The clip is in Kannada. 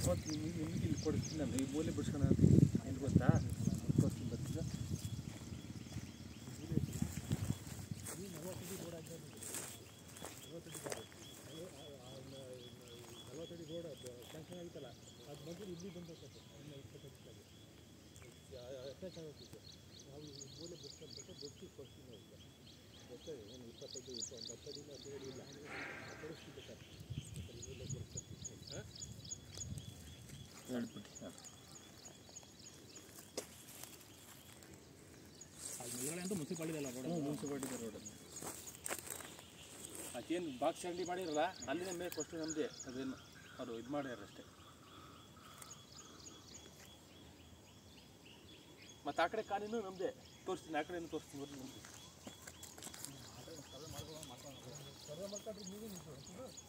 ಅವತ್ತು ನಿಮಗೆ ನಿಮಗೆ ಇಲ್ಲಿ ಕೊಡಿಸ್ತೀನಿ ನಾನು ಈ ಮೂಲೆ ಬಿಡ್ಸ್ಕೊಳ ಏನು ಗೊತ್ತಾ ಕೊಡ್ತೀನಿ ಬರ್ತೀರಾ ನಲವತ್ತಡಿ ರೋಡ್ ಸ್ಯಾಂಕ್ಷನ್ ಆಗಿತ್ತಲ್ಲ ಅದು ಬಂದು ಇಲ್ಲಿ ಬಂದು ಇನ್ನು ಇಪ್ಪತ್ತೈದು ಅಟ್ಯಾಚ್ ಆಗೋಗ್ತಿತ್ತು ನಾವು ಈ ಮೂಲೆ ಬಿಡ್ಸ್ಕೊಂಡ್ಬಿಟ್ಟು ಬಿಡಿಸಿ ಕೊಡ್ತೀನಿ ಈಗ ಗೊತ್ತಾಗಿ ಏನು ಇಪ್ಪತ್ತೈದು ಇಪ್ಪ ಒಂದು ಹತ್ತು ಅಡಿನ ಹದಿನೈದು ಅಡಿ ಇಲ್ಲ ಕೊಡಿಸ್ತಿದ್ದೆ ಸರ್ ಈ ಮೂಲೆ ಬಿಡಿಸ್ಕೊಡ್ತೀನಿ ಹಾಂ ಹೇಳ್ಬಿಟ್ಟು ಅದು ಮೇಲ್ಗಡೆ ಅಂತೂ ಮುನ್ಸಿಪಾಲಿಟಿ ಅಲ್ಲ ಹ್ಞೂ ಮುನ್ಸಿಪಾಲ್ಟಿ ರೋಡಲ್ಲಿ ಅದೇನು ಬಾಕ್ಸ್ ಅಂಗಡಿ ಮಾಡಿರಲ್ಲ ಅಲ್ಲಿನ ಮೇಲೆ ಫಸ್ಟ್ ನಮ್ಮದೇ ಅದೇನು ಅವರು ಇದು ಮಾಡ್ಯಾರ ಅಷ್ಟೇ ಮತ್ತು ಆ ಕಡೆ ಕಾಲಿನೂ ನಮ್ಮದೇ ತೋರಿಸ್ತೀನಿ ಆ ಕಡೆನೂ ತೋರಿಸ್ತೀನಿ ಬರ್ರಿ ನಮ್ಮದು ಸರ್ವೆ ಮಾಡ್ಕೊಂಡ್ರೆ ನೀವೇ ನಿಂತು